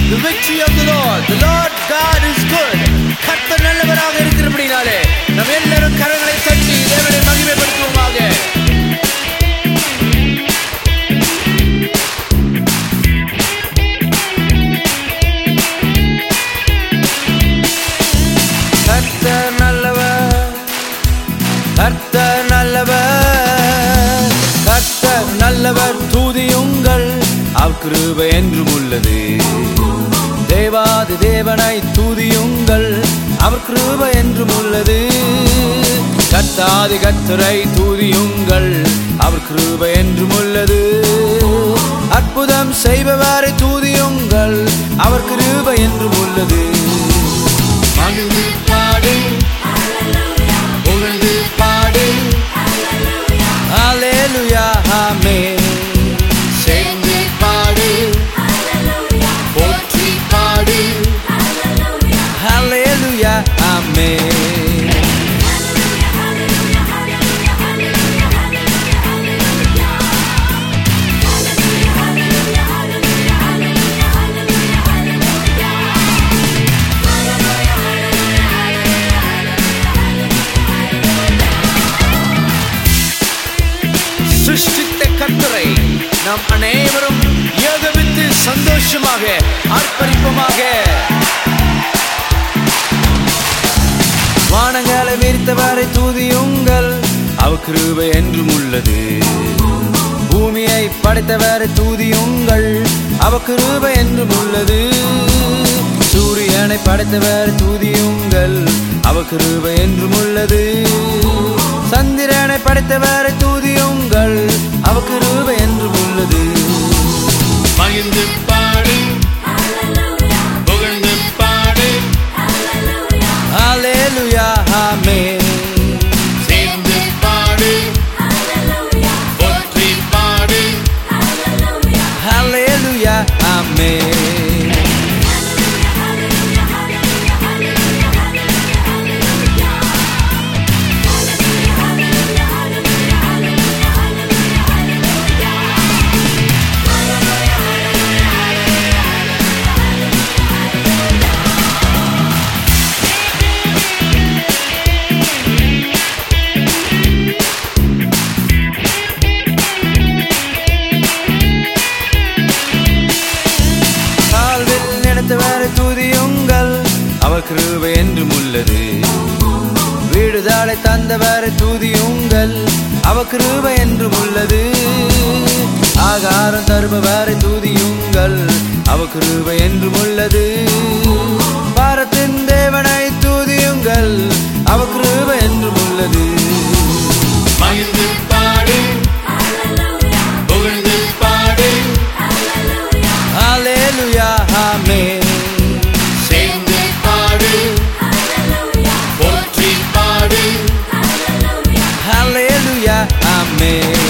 The victory of the Lord. The Lord God is good. கர்த்தர் நல்லவராக இருக்கிறபடினாலே நாம் எல்லாரும் கரங்களை தட்டி தேவனை மகிமைப்படுத்துவோமாக கர்த்தர் நல்லவர் கர்த்தர் நல்லவர் கர்த்தர் நல்லவர் தூதியுங்கள் அவர் கிருபை என்றும் உள்ளது தேவாதி தேவனை தூதியுங்கள் அவர் கிருபை என்றும் உள்ளது கர்த்தாதி கர்த்தரை தூதியுங்கள் அவர் கிருபை என்றும் உள்ளது அற்புதம் செய்பவரை தூதியுங்கள் அவர் கிருபை என்றும் உள்ளது மகிழ்ந்து பாடு புகழ்ந்து பாடு ஹalleluya ஆமென் சேர்ந்து பாடு போற்றி பாடு ஹalleluya ஆமென் சிருஷ்டித்த கர்த்தரை நாம் அனைவரும் ஏகவித்து சந்தோஷமாக ஆர்ப்பரிப்போமாக வானங்களை விரித்தவரை தூதியுங்கள் அவ கிருபை என்றும் உள்ளது பூமியை படைத்தவரை தூதியுங்கள் அவ கிருபை என்றும் உள்ளது சூரியனை படைத்தவர் தூதியுங்கள் அவ கிருபை என்றும் உள்ளது சந்திரனை படைத்தவரை தூதியுங்கள் அவ கிருபை என்றும் உள்ளது மகிழ்ந்து பாடு புகழ்ந்து பாடு ஹalleluya ஆமென் சேர்ந்து பாடு போற்றி பாடு ஹalleluya ஆமென் தாழ்வில் நினைத்தவரை துதியுங்கள் அவர் கிருபை என்றும் உள்ளது வீடுதாளை தந்தவரை துதியுங்கள் அவர் கிருபை என்றும் உள்ளது ஆகாரம் தருபவரை துதியுங்கள் அவர் கிருபை என்றும் உள்ளது பாரத்தின் தேவனை துதியுங்கள் அவர் கிருபை என்றும் உள்ளது மகிழ்ந்து பாடு புகழ்ந்து பாடு ஹalleluya ஆமென் சேர்ந்து பாடு போற்றி பாடு ஹalleluya ஆமென்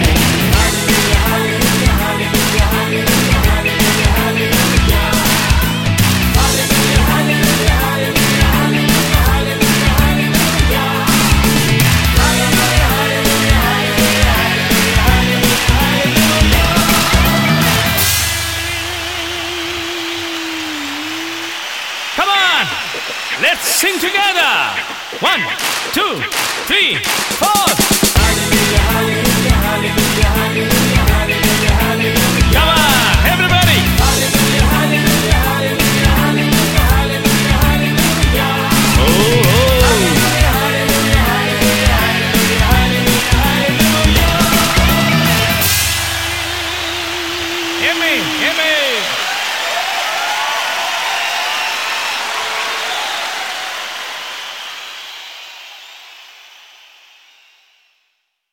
Come on! Let's sing together! One, two, three, four!